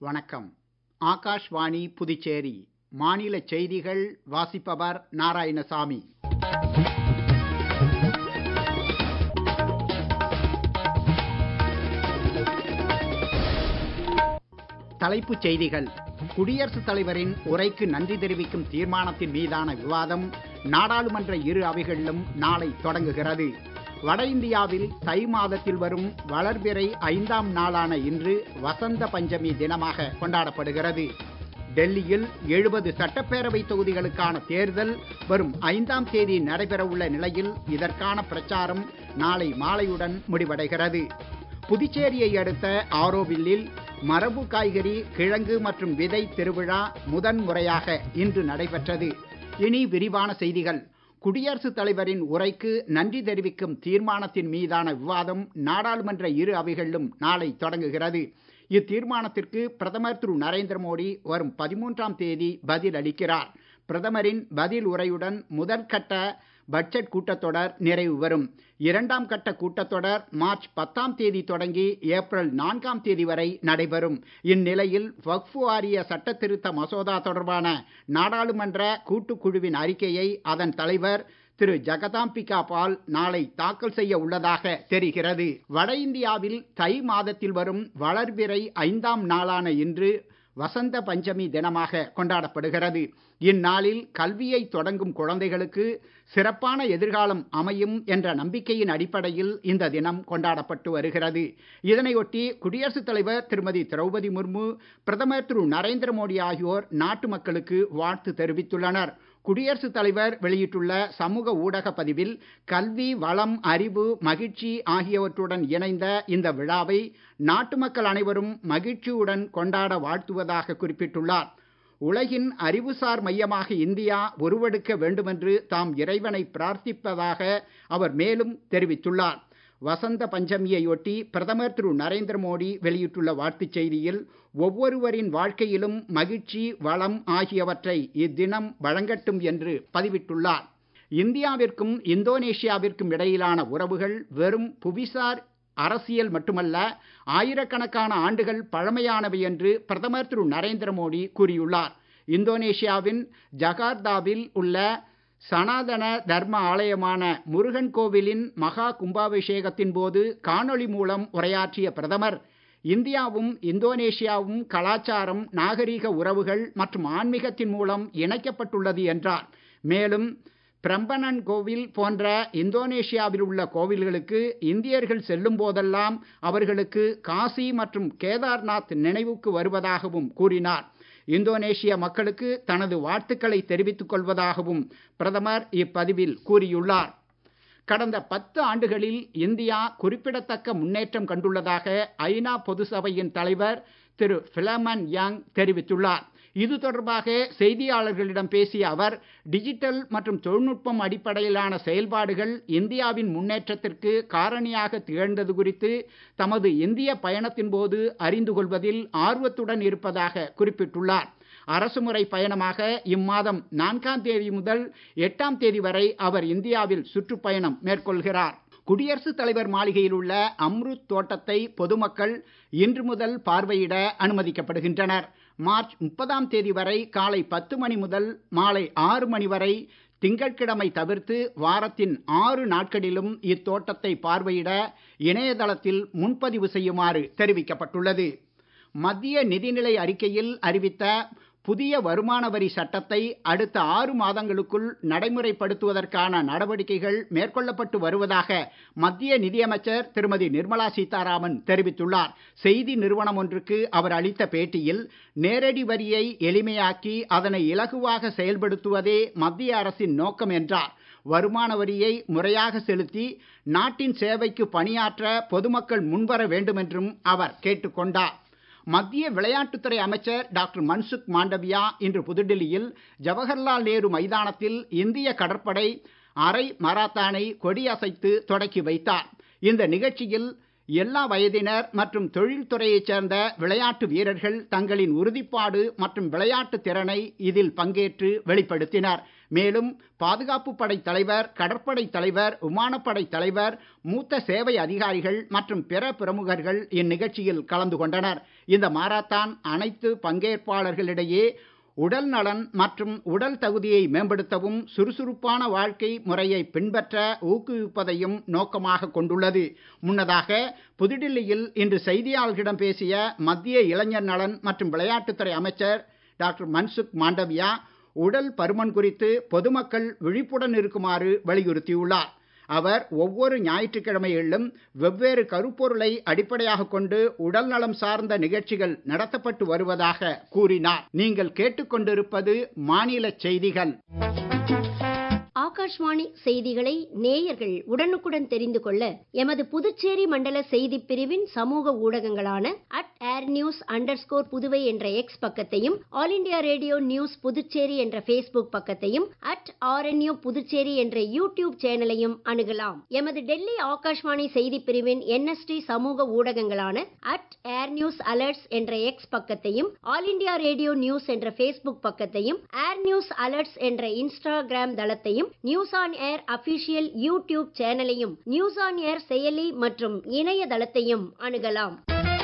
வணக்கம் ஆகாஷ்வாணி புதுச்சேரி மாநில செய்திகள் வாசிப்பவர் நாராயணசாமி தலைப்புச் செய்திகள் குடியரசுத் தலைவரின் உரைக்கு நன்றி தெரிவிக்கும் தீர்மானத்தின் மீதான விவாதம் நாடாளுமன்ற இரு அவைகளிலும் நாளை தொடங்குகிறது வட இந்தியாவில் தை மாதத்தில் வரும் வளர்பிறை ஐந்தாம் நாளான இன்று வசந்த பஞ்சமி தினமாக கொண்டாடப்படுகிறது டெல்லியில் எழுபது சட்டப்பேரவை தொகுதிகளுக்கான தேர்தல் வரும் ஐந்தாம் தேதி நடைபெறவுள்ள நிலையில் இதற்கான பிரச்சாரம் நாளை மாலையுடன் முடிவடைகிறது புதுச்சேரியை அடுத்த ஆரோவில்லில் மரபு காய்கறி கிழங்கு மற்றும் விதை திருவிழா முதன் முறையாக இன்று நடைபெற்றது இனி விரிவான செய்திகள் குடியரசுத் தலைவரின் உரைக்கு நன்றி தெரிவிக்கும் தீர்மானத்தின் மீதான விவாதம் நாடாளுமன்ற இரு அவைகளிலும் நாளை தொடங்குகிறது இத்தீர்மானத்திற்கு பிரதமர் திரு நரேந்திர மோடி வரும் பதிமூன்றாம் தேதி பதில் அளிக்கிறார் பிரதமரின் பதில் உரையுடன் முதற்கட்ட பட்ஜெட் கூட்டத்தொடர் நிறைவு பெறும் இரண்டாம் கட்ட கூட்டத்தொடர் மார்ச் பத்தாம் தேதி தொடங்கி ஏப்ரல் நான்காம் தேதி வரை நடைபெறும் இந்நிலையில் வக்ஃப் வாரிய சட்ட திருத்த மசோதா தொடர்பான நாடாளுமன்ற கூட்டுக்குழுவின் அறிக்கையை அதன் தலைவர் திரு ஜெகதாம்பிகா பால் நாளை தாக்கல் செய்ய உள்ளதாக தெரிகிறது வட இந்தியாவில் தை மாதத்தில் வரும் வளர்பிறை ஐந்தாம் நாளான இன்று வசந்த பஞ்சமி தினமாக கொண்டாடப்படுகிறது இந்நாளில் கல்வியை தொடங்கும் குழந்தைகளுக்கு சிறப்பான எதிர்காலம் அமையும் என்ற நம்பிக்கையின் அடிப்படையில் இந்த தினம் கொண்டாடப்பட்டு வருகிறது இதனையொட்டி குடியரசுத் தலைவர் திருமதி திரௌபதி முர்மு பிரதமர் திரு நரேந்திர மோடி ஆகியோர் நாட்டு மக்களுக்கு வாழ்த்து தெரிவித்துள்ளனர் குடியரசுத் தலைவர் வெளியிட்டுள்ள சமூக ஊடக பதிவில் கல்வி வளம் அறிவு மகிழ்ச்சி ஆகியவற்றுடன் இணைந்த இந்த விழாவை நாட்டு மக்கள் அனைவரும் மகிழ்ச்சியுடன் கொண்டாட வாழ்த்துவதாக குறிப்பிட்டுள்ளார் உலகின் அறிவுசார் மையமாக இந்தியா உருவெடுக்க வேண்டுமென்று தாம் இறைவனை பிரார்த்திப்பதாக அவர் மேலும் தெரிவித்துள்ளார் வசந்த பஞ்சமியையொட்டி பிரதமர் திரு நரேந்திர மோடி வெளியிட்டுள்ள வாழ்த்துச் செய்தியில் ஒவ்வொருவரின் வாழ்க்கையிலும் மகிழ்ச்சி வளம் ஆகியவற்றை இத்தினம் வழங்கட்டும் என்று பதிவிட்டுள்ளார் இந்தியாவிற்கும் இந்தோனேஷியாவிற்கும் இடையிலான உறவுகள் வெறும் புவிசார் அரசியல் மட்டுமல்ல ஆயிரக்கணக்கான ஆண்டுகள் பழமையானவை என்று பிரதமர் திரு நரேந்திர மோடி கூறியுள்ளார் இந்தோனேஷியாவின் ஜகார்த்தாவில் உள்ள சனாதன தர்ம ஆலயமான முருகன் கோவிலின் மகா கும்பாபிஷேகத்தின் போது காணொளி மூலம் உரையாற்றிய பிரதமர் இந்தியாவும் இந்தோனேஷியாவும் கலாச்சாரம் நாகரீக உறவுகள் மற்றும் ஆன்மீகத்தின் மூலம் இணைக்கப்பட்டுள்ளது என்றார் மேலும் பிரம்பனன் கோவில் போன்ற இந்தோனேஷியாவில் உள்ள கோவில்களுக்கு இந்தியர்கள் செல்லும் போதெல்லாம் அவர்களுக்கு காசி மற்றும் கேதார்நாத் நினைவுக்கு வருவதாகவும் கூறினார் இந்தோனேஷிய மக்களுக்கு தனது வாழ்த்துக்களை தெரிவித்துக் கொள்வதாகவும் பிரதமர் இப்பதிவில் கூறியுள்ளார் கடந்த பத்து ஆண்டுகளில் இந்தியா குறிப்பிடத்தக்க முன்னேற்றம் கண்டுள்ளதாக ஐநா பொது சபையின் தலைவர் திரு பிலமன் யாங் தெரிவித்துள்ளார் இது தொடர்பாக செய்தியாளர்களிடம் பேசிய அவர் டிஜிட்டல் மற்றும் தொழில்நுட்பம் அடிப்படையிலான செயல்பாடுகள் இந்தியாவின் முன்னேற்றத்திற்கு காரணியாக திகழ்ந்தது குறித்து தமது இந்திய பயணத்தின் போது அறிந்து கொள்வதில் ஆர்வத்துடன் இருப்பதாக குறிப்பிட்டுள்ளார் அரசுமுறை பயணமாக இம்மாதம் நான்காம் தேதி முதல் எட்டாம் தேதி வரை அவர் இந்தியாவில் சுற்றுப்பயணம் மேற்கொள்கிறார் குடியரசுத் தலைவர் மாளிகையில் உள்ள அம்ருத் தோட்டத்தை பொதுமக்கள் இன்று முதல் பார்வையிட அனுமதிக்கப்படுகின்றனர் மார்ச் முப்பதாம் தேதி வரை காலை பத்து மணி முதல் மாலை ஆறு மணி வரை திங்கட்கிழமை தவிர்த்து வாரத்தின் ஆறு நாட்களிலும் இத்தோட்டத்தை பார்வையிட இணையதளத்தில் முன்பதிவு செய்யுமாறு தெரிவிக்கப்பட்டுள்ளது மத்திய நிதிநிலை அறிக்கையில் அறிவித்த புதிய வருமான வரி சட்டத்தை அடுத்த ஆறு மாதங்களுக்குள் நடைமுறைப்படுத்துவதற்கான நடவடிக்கைகள் மேற்கொள்ளப்பட்டு வருவதாக மத்திய நிதியமைச்சர் திருமதி நிர்மலா சீதாராமன் தெரிவித்துள்ளார் செய்தி நிறுவனம் ஒன்றுக்கு அவர் அளித்த பேட்டியில் நேரடி வரியை எளிமையாக்கி அதனை இலகுவாக செயல்படுத்துவதே மத்திய அரசின் நோக்கம் என்றார் வருமான வரியை முறையாக செலுத்தி நாட்டின் சேவைக்கு பணியாற்ற பொதுமக்கள் முன்வர வேண்டும் என்றும் அவர் கேட்டுக்கொண்டார் மத்திய விளையாட்டுத்துறை அமைச்சர் டாக்டர் மன்சுக் மாண்டவியா இன்று புதுடில்லியில் ஜவஹர்லால் நேரு மைதானத்தில் இந்திய கடற்படை அரை மராத்தானை கொடியசைத்து தொடக்கி வைத்தார் இந்த நிகழ்ச்சியில் எல்லா வயதினர் மற்றும் தொழில்துறையைச் சேர்ந்த விளையாட்டு வீரர்கள் தங்களின் உறுதிப்பாடு மற்றும் விளையாட்டு திறனை இதில் பங்கேற்று வெளிப்படுத்தினர் மேலும் பாதுகாப்பு படை தலைவர் கடற்படை தலைவர் விமானப்படை தலைவர் மூத்த சேவை அதிகாரிகள் மற்றும் பிற பிரமுகர்கள் இந்நிகழ்ச்சியில் கலந்து கொண்டனர் இந்த மாரத்தான் அனைத்து பங்கேற்பாளர்களிடையே உடல் நலன் மற்றும் உடல் தகுதியை மேம்படுத்தவும் சுறுசுறுப்பான வாழ்க்கை முறையை பின்பற்ற ஊக்குவிப்பதையும் நோக்கமாக கொண்டுள்ளது முன்னதாக புதுடில்லியில் இன்று செய்தியாளர்களிடம் பேசிய மத்திய இளைஞர் நலன் மற்றும் விளையாட்டுத்துறை அமைச்சர் டாக்டர் மன்சுக் மாண்டவியா உடல் பருமன் குறித்து பொதுமக்கள் விழிப்புடன் இருக்குமாறு வலியுறுத்தியுள்ளார் அவர் ஒவ்வொரு ஞாயிற்றுக்கிழமைகளிலும் வெவ்வேறு கருப்பொருளை அடிப்படையாக கொண்டு உடல் நலம் சார்ந்த நிகழ்ச்சிகள் நடத்தப்பட்டு வருவதாக கூறினார் நீங்கள் கேட்டுக்கொண்டிருப்பது மாநில செய்திகள் ஆகாஷ்வாணி செய்திகளை நேயர்கள் உடனுக்குடன் தெரிந்து கொள்ள எமது புதுச்சேரி மண்டல செய்தி பிரிவின் சமூக ஊடகங்களான at air news under Puduvai என்ற எக்ஸ் பக்கத்தையும் all India radio news Puducherry என்ற ஃபேஸ்புக் பக்கத்தையும் அட் ஆர்என்யூ புதுச்சேரி என்ற யூடியூப் சேனலையும் அணுகலாம் எமது டெல்லி ஆகாஷ்வாணி செய்தி பிரிவின் என்எஸ்டி சமூக ஊடகங்களான அட் ஏர் நியூஸ் அலர்ட்ஸ் என்ற எக்ஸ் பக்கத்தையும் ஆல் இண்டியா ரேடியோ நியூஸ் என்ற ஃபேஸ்புக் பக்கத்தையும் ஏர் நியூஸ் அலர்ட்ஸ் என்ற இன்ஸ்டாகிராம் தளத்தையும் news on air official YouTube சேனலையும் நியூஸ் ஆன் ஏர் செயலி மற்றும் இணையதளத்தையும் அணுகலாம்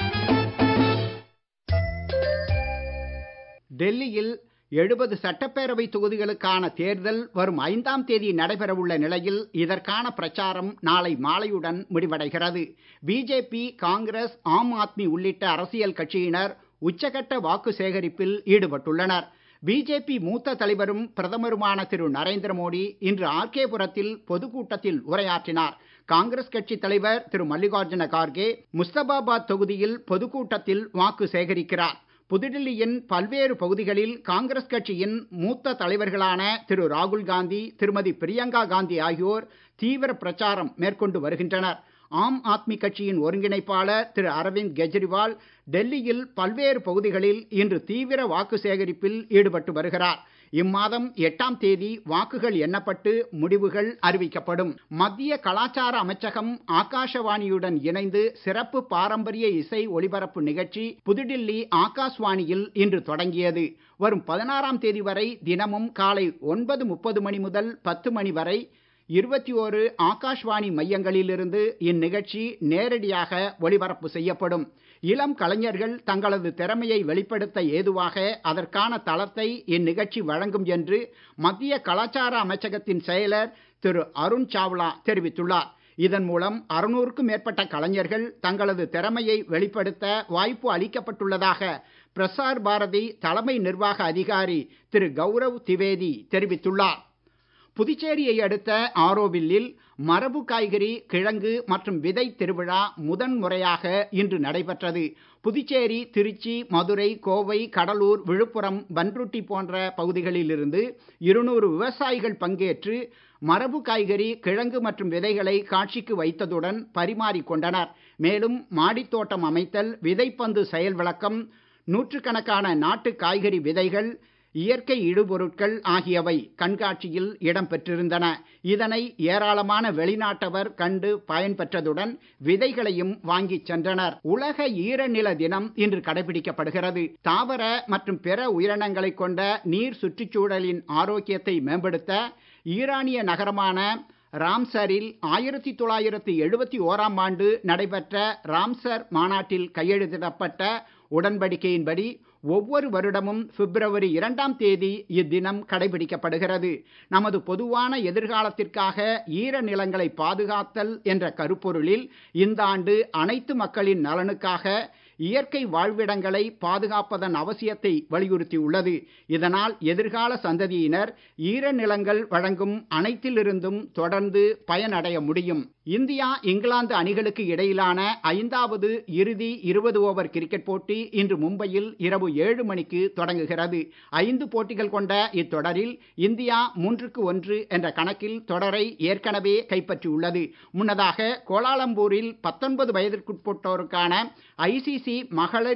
டெல்லியில் எழுபது சட்டப்பேரவை தொகுதிகளுக்கான தேர்தல் வரும் ஐந்தாம் தேதி நடைபெறவுள்ள நிலையில் இதற்கான பிரச்சாரம் நாளை மாலையுடன் முடிவடைகிறது பிஜேபி காங்கிரஸ் ஆம் ஆத்மி உள்ளிட்ட அரசியல் கட்சியினர் உச்சகட்ட வாக்கு சேகரிப்பில் ஈடுபட்டுள்ளனர் பிஜேபி மூத்த தலைவரும் பிரதமருமான திரு நரேந்திர மோடி இன்று ஆர்கேபுரத்தில் பொதுக்கூட்டத்தில் உரையாற்றினார் காங்கிரஸ் கட்சி தலைவர் திரு மல்லிகார்ஜுன கார்கே முஸ்தபாபாத் தொகுதியில் பொதுக்கூட்டத்தில் வாக்கு சேகரிக்கிறார் புதுடில்லியின் பல்வேறு பகுதிகளில் காங்கிரஸ் கட்சியின் மூத்த தலைவர்களான திரு ராகுல் காந்தி திருமதி பிரியங்கா காந்தி ஆகியோர் தீவிர பிரச்சாரம் மேற்கொண்டு வருகின்றனர் ஆம் ஆத்மி கட்சியின் ஒருங்கிணைப்பாளர் திரு அரவிந்த் கெஜ்ரிவால் டெல்லியில் பல்வேறு பகுதிகளில் இன்று தீவிர வாக்கு சேகரிப்பில் ஈடுபட்டு வருகிறார் இம்மாதம் எட்டாம் தேதி வாக்குகள் எண்ணப்பட்டு முடிவுகள் அறிவிக்கப்படும் மத்திய கலாச்சார அமைச்சகம் ஆகாஷவாணியுடன் இணைந்து சிறப்பு பாரம்பரிய இசை ஒளிபரப்பு நிகழ்ச்சி புதுடில்லி ஆகாஷ்வாணியில் இன்று தொடங்கியது வரும் பதினாறாம் தேதி வரை தினமும் காலை ஒன்பது முப்பது மணி முதல் பத்து மணி வரை இருபத்தி ஓரு ஆகாஷ்வாணி மையங்களிலிருந்து இந்நிகழ்ச்சி நேரடியாக ஒளிபரப்பு செய்யப்படும் இளம் கலைஞர்கள் தங்களது திறமையை வெளிப்படுத்த ஏதுவாக அதற்கான தளத்தை இந்நிகழ்ச்சி வழங்கும் என்று மத்திய கலாச்சார அமைச்சகத்தின் செயலர் திரு அருண் சாவ்லா தெரிவித்துள்ளார் இதன் மூலம் அறுநூறுக்கும் மேற்பட்ட கலைஞர்கள் தங்களது திறமையை வெளிப்படுத்த வாய்ப்பு அளிக்கப்பட்டுள்ளதாக பிரசார் பாரதி தலைமை நிர்வாக அதிகாரி திரு கௌரவ் திவேதி தெரிவித்துள்ளார் புதுச்சேரியை அடுத்த ஆரோவில்லில் மரபு காய்கறி கிழங்கு மற்றும் விதை திருவிழா முதன் முறையாக இன்று நடைபெற்றது புதுச்சேரி திருச்சி மதுரை கோவை கடலூர் விழுப்புரம் பன்ருட்டி போன்ற பகுதிகளிலிருந்து இருநூறு விவசாயிகள் பங்கேற்று மரபு காய்கறி கிழங்கு மற்றும் விதைகளை காட்சிக்கு வைத்ததுடன் பரிமாறிக் கொண்டனர் மேலும் மாடித்தோட்டம் அமைத்தல் விதைப்பந்து செயல் விளக்கம் நூற்றுக்கணக்கான நாட்டு காய்கறி விதைகள் இயற்கை இடுபொருட்கள் ஆகியவை கண்காட்சியில் இடம் பெற்றிருந்தன இதனை ஏராளமான வெளிநாட்டவர் கண்டு பயன்பெற்றதுடன் விதைகளையும் வாங்கிச் சென்றனர் உலக ஈரநில தினம் இன்று கடைபிடிக்கப்படுகிறது தாவர மற்றும் பிற உயிரினங்களை கொண்ட நீர் சுற்றுச்சூழலின் ஆரோக்கியத்தை மேம்படுத்த ஈரானிய நகரமான ராம்சரில் ஆயிரத்தி தொள்ளாயிரத்தி எழுபத்தி ஓராம் ஆண்டு நடைபெற்ற ராம்சர் மாநாட்டில் கையெழுத்திடப்பட்ட உடன்படிக்கையின்படி ஒவ்வொரு வருடமும் பிப்ரவரி இரண்டாம் தேதி இத்தினம் கடைபிடிக்கப்படுகிறது நமது பொதுவான எதிர்காலத்திற்காக ஈர நிலங்களை பாதுகாத்தல் என்ற கருப்பொருளில் இந்த ஆண்டு அனைத்து மக்களின் நலனுக்காக இயற்கை வாழ்விடங்களை பாதுகாப்பதன் அவசியத்தை வலியுறுத்தியுள்ளது இதனால் எதிர்கால சந்ததியினர் ஈரநிலங்கள் வழங்கும் அனைத்திலிருந்தும் தொடர்ந்து பயனடைய முடியும் இந்தியா இங்கிலாந்து அணிகளுக்கு இடையிலான ஐந்தாவது இறுதி இருபது ஓவர் கிரிக்கெட் போட்டி இன்று மும்பையில் இரவு ஏழு மணிக்கு தொடங்குகிறது ஐந்து போட்டிகள் கொண்ட இத்தொடரில் இந்தியா மூன்றுக்கு ஒன்று என்ற கணக்கில் தொடரை ஏற்கனவே கைப்பற்றியுள்ளது முன்னதாக கோலாலம்பூரில் பத்தொன்பது வயதிற்குட்பட்டோருக்கான ஐசிசி மகளிர்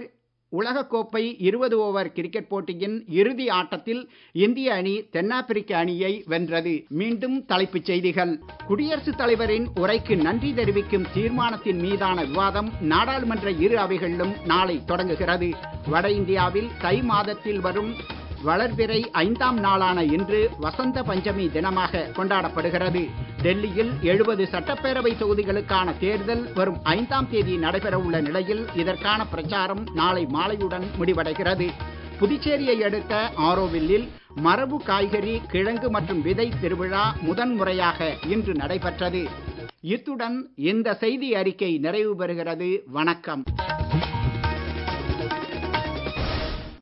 உலகக்கோப்பை இருபது ஓவர் கிரிக்கெட் போட்டியின் இறுதி ஆட்டத்தில் இந்திய அணி தென்னாப்பிரிக்க அணியை வென்றது மீண்டும் தலைப்புச் செய்திகள் குடியரசுத் தலைவரின் உரைக்கு நன்றி தெரிவிக்கும் தீர்மானத்தின் மீதான விவாதம் நாடாளுமன்ற இரு அவைகளிலும் நாளை தொடங்குகிறது வட இந்தியாவில் தை மாதத்தில் வரும் வளர்பிறை ஐந்தாம் நாளான இன்று வசந்த பஞ்சமி தினமாக கொண்டாடப்படுகிறது டெல்லியில் எழுபது சட்டப்பேரவை தொகுதிகளுக்கான தேர்தல் வரும் ஐந்தாம் தேதி நடைபெற உள்ள நிலையில் இதற்கான பிரச்சாரம் நாளை மாலையுடன் முடிவடைகிறது புதுச்சேரியை அடுத்த ஆரோவில்லில் மரபு காய்கறி கிழங்கு மற்றும் விதை திருவிழா முதன்முறையாக இன்று நடைபெற்றது இத்துடன் இந்த செய்தி அறிக்கை நிறைவு பெறுகிறது வணக்கம்